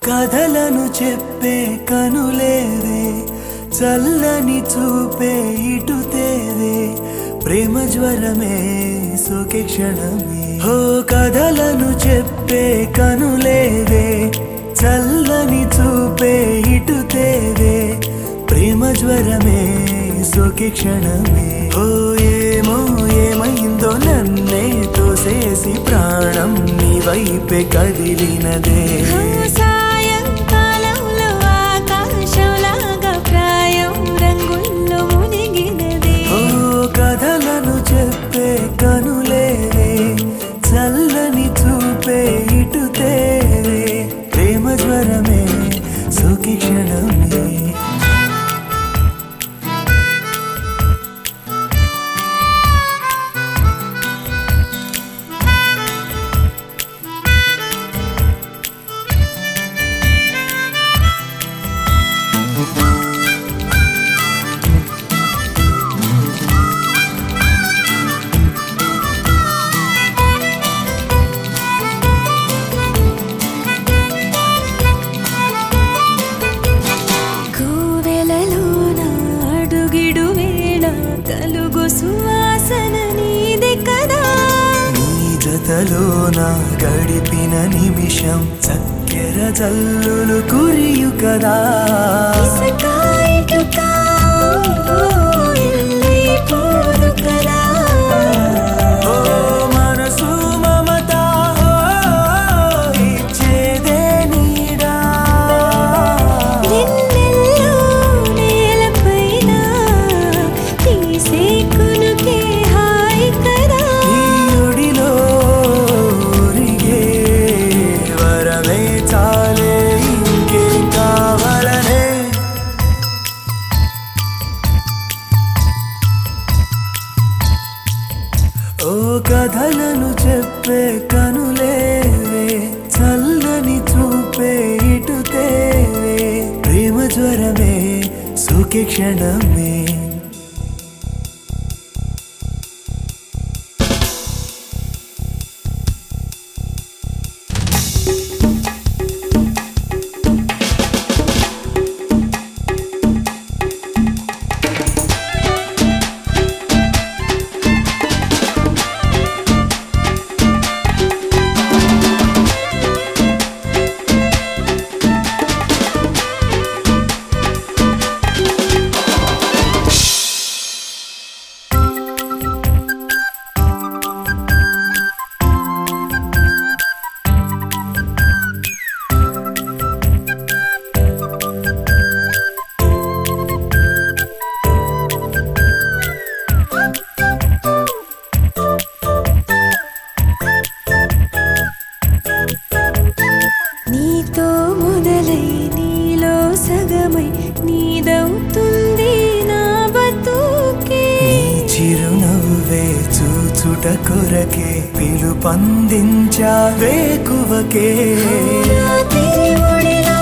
కథలను చెప్పే కనులేవే చల్లని చూపే ఇటు తేవే ప్రేమ జ్వరమే సోకే క్షణమే హో కథలను చెప్పే కనులేవే చల్లని చూపే ఇటు తేవే ప్రేమ జ్వరమే సోకే క్షణమే ఓ ఏమో ఏమైందో నన్నే తోసేసి ప్రాణం నీ వైపే కదిలినదే సాయంకాలంలో ఆకాశంలాగా ప్రాయం రంగుల్లో మునిగినదే ఓ కథలను చెప్పే కనులేవే చల్లని చూపే ఇటు తేవే ప్రేమ జ్వరమే సుఖి క్షణమే కోవెలలోన అడుగిడు వేళ కలుగు సువాసన నీది కదా నీ జతలోన గడిపిన నిమిషం చక్కెర జల్లులు కురియు కదా ఇసుక ఇటుక ఎల్లైపోదు కదా ఓ మనసు మమత ఓ ఇచ్చేదే నీడా నిన్నెల్లో నేలపైన తీసే కునుకే హాయి కదా ఈ ఒడిలో ఒరిగే వరమే చాలే ఇంకేం కావాలనే ఓ కథలను చెప్పే కనులేవే చల్లని చూపే ఇటు తేవే ప్రేమ జ్వరమే సుఖి క్షణమే నీతో మొదలై నీలో సగమై నీదవుతుంది నా బతుకే నీ చిరునవ్వే చూచుట కొరకే పిలుపందించా వేకువకే నా తిరుముడిలో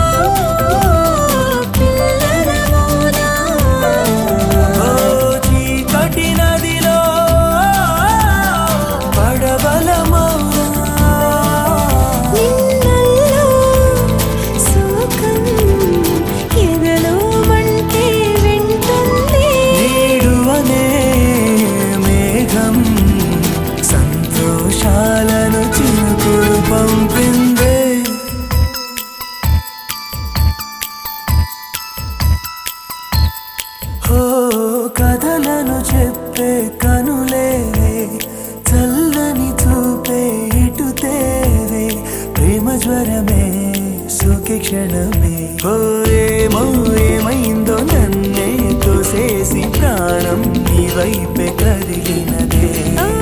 పిల్లలమోనా. ఓ చీకటి నదిలో పడవలమౌనా నిన్నల్లో సుఖం ఎదలో మంటే వింటుంది నీడు అనే మేఘం సంతోషాలను చినుకులు పంపిందే ఓ కథలను చెప్పే కనులేవే చల్లని చూపే ఇటు తేవే ప్రేమ జ్వరమే సుఖి క్షణమే ఓ ఏమో ఏమైందో నన్నే తోసేసి ప్రాణం నీ వైపే కదిలినదే ఓ